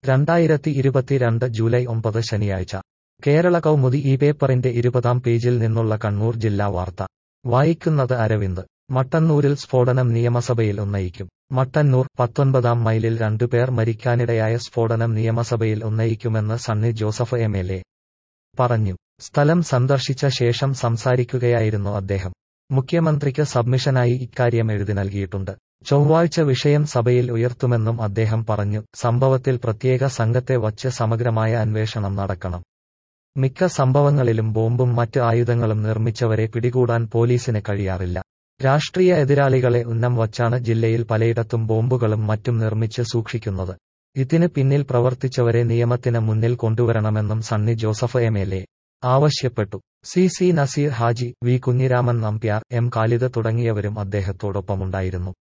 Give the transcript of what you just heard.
രണ്ടായിരത്തി ഇരുപത്തിരണ്ട് ജൂലൈ ഒമ്പത് ശനിയാഴ്ച കേരള കൗമുദി ഈ പേപ്പറിന്റെ ഇരുപതാം പേജിൽ നിന്നുള്ള കണ്ണൂർ ജില്ലാ വാർത്ത വായിക്കുന്നത് അരവിന്ദ് മട്ടന്നൂരിൽ സ്ഫോടനം നിയമസഭയിൽ ഉന്നയിക്കും മട്ടന്നൂർ പത്തൊൻപതാം മൈലിൽ രണ്ടുപേർ മരിക്കാനിടയായ സ്ഫോടനം നിയമസഭയിൽ ഉന്നയിക്കുമെന്ന് Sunny Joseph M L A പറഞ്ഞു സ്ഥലം സന്ദർശിച്ച ശേഷം സംസാരിക്കുകയായിരുന്നു അദ്ദേഹം മുഖ്യമന്ത്രിക്ക് സബ്മിഷനായി ഇക്കാര്യം എഴുതി നൽകിയിട്ടുണ്ട് ചൊവ്വാഴ്ച വിഷയം സഭയിൽ ഉയർത്തുമെന്നും അദ്ദേഹം പറഞ്ഞു സംഭവത്തിൽ പ്രത്യേക സംഘത്തെ വച്ച് സമഗ്രമായ അന്വേഷണം നടക്കണം മിക്ക സംഭവങ്ങളിലും ബോംബും മറ്റ് ആയുധങ്ങളും നിർമ്മിച്ചവരെ പിടികൂടാൻ പോലീസിന് കഴിയാറില്ല രാഷ്ട്രീയ എതിരാളികളെ ഉന്നം വച്ചാണ് ജില്ലയിൽ പലയിടത്തും ബോംബുകളും മറ്റും നിർമ്മിച്ച് സൂക്ഷിക്കുന്നത് ഇതിന് പിന്നിൽ പ്രവർത്തിച്ചവരെ നിയമത്തിന് മുന്നിൽ കൊണ്ടുവരണമെന്നും Sunny Joseph M L A ആവശ്യപ്പെട്ടു C C Naseer Haji V Kunhiraman Nambiar M Khalid തുടങ്ങിയവരും അദ്ദേഹത്തോടൊപ്പമുണ്ടായിരുന്നു